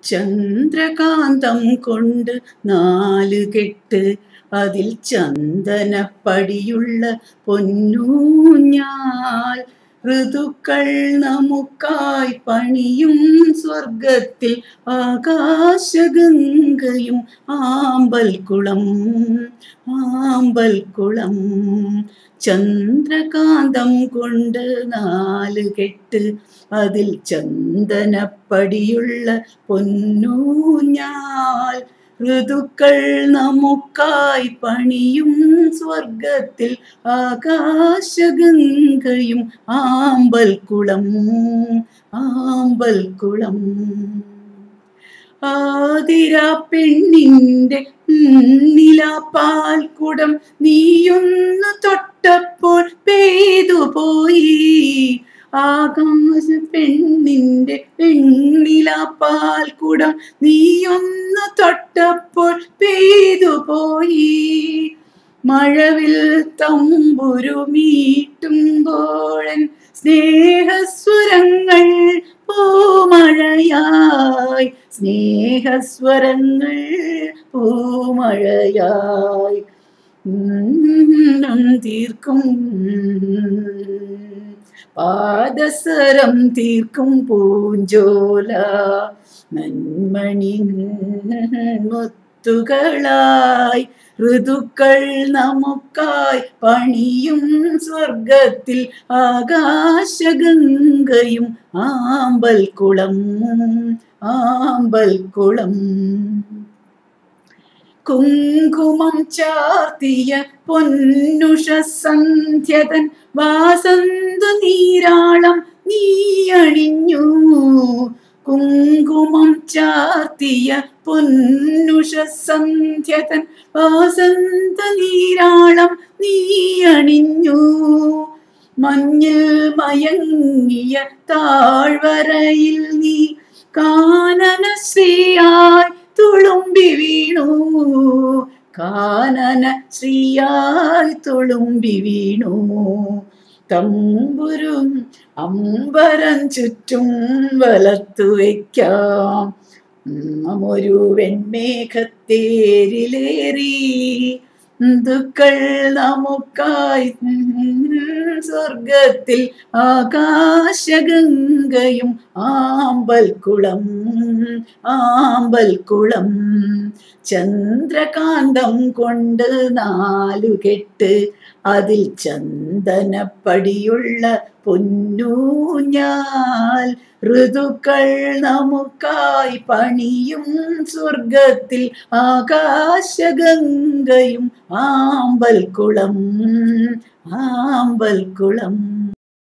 ചന്ദ്രകാന്തം കൊണ്ട് നാല് കെട്ട് അതിൽ ചന്ദനപ്പടിയുള്ള പൊന്നൂഞ്ഞാൽ ഋതുക്കൾ നമുക്കായി പണിയും സ്വർഗത്തിൽ ആകാശഗംഗയും ആമ്പൽക്കുളം ആമ്പൽക്കുളം ചന്ദ്രകാന്തം കൊണ്ട് നാല് കെട്ട് അതിൽ ചന്ദനപ്പടിയുള്ള പൊന്നൂഞ്ഞാൽ ഋതുക്കൾ നമുക്കായി പണിയും സ്വർഗത്തിൽ ആകാശഗംഗയും ആമ്പൽക്കുളം ആമ്പൽക്കുളം ആതിര പെണ്ണിന്റെ നിലാപ്പാൽ കുടം നീയൊന്ന് തൊട്ടപ്പോൾ പെയ്തുപോയി ആകാശ പെണ്ണിന്റെ പെണ്ണിലാപ്പാൽ കുടം നീയൊന്ന് തൊട്ടപ്പോൾ പെയ്തുപോയി മഴവിൽ തമ്പുരുമീട്ടുമ്പോഴൻ സ്നേഹസ്വരങ്ങൾ പൂമഴയായി സ്നേഹസ്വരങ്ങൾ പൂമഴയായി ഉം തീർക്കും പാദസരം തീർക്കും പൂഞ്ചോല നന്മണി മുത്തുകളായി ഋതുക്കൾ നമുക്കായി പണിയും സ്വർഗത്തിൽ ആകാശഗംഗയും ആമ്പൽക്കുളം ആമ്പൽക്കുളം കുങ്കുമം ചാർത്തിയ പൊന്നുഷ സന്ധ്യതൻ വാസന്ത നീരാളം നീയണിഞ്ഞു കുങ്കുമം ചാർത്തിയ പൊന്നുഷ സന്ധ്യതൻ വാസന്ത നീരാളം നീയണിഞ്ഞു മഞ്ഞിൽ മയങ്ങിയ താഴ്വരയിൽ നീ കാനന ശ്രീയായി തുളുമ്പി വീണു കാനന ശ്രീയായി തുളുമ്പി വീണു തമ്പുരും അമ്പരം ചുറ്റും വലത്തു വയ്ക്കാം ഒരു വെൺമേഘത്തേരിലേറി ദുക്കൾ നമുക്കായി സ്വർഗത്തിൽ ആകാശഗംഗയും ആമ്പൽക്കുളം ആമ്പൽക്കുളം ചന്ദ്രകാന്തം കൊണ്ട് നാലു കെട്ട് അതിൽ ചന്ദനപ്പടിയുള്ള പൊന്നൂഞ്ഞാൽ ഋതുക്കൾ നമുക്കായി പണിയും സ്വർഗത്തിൽ ആകാശഗംഗയും ആമ്പൽക്കുളം ആമ്പൽക്കുളം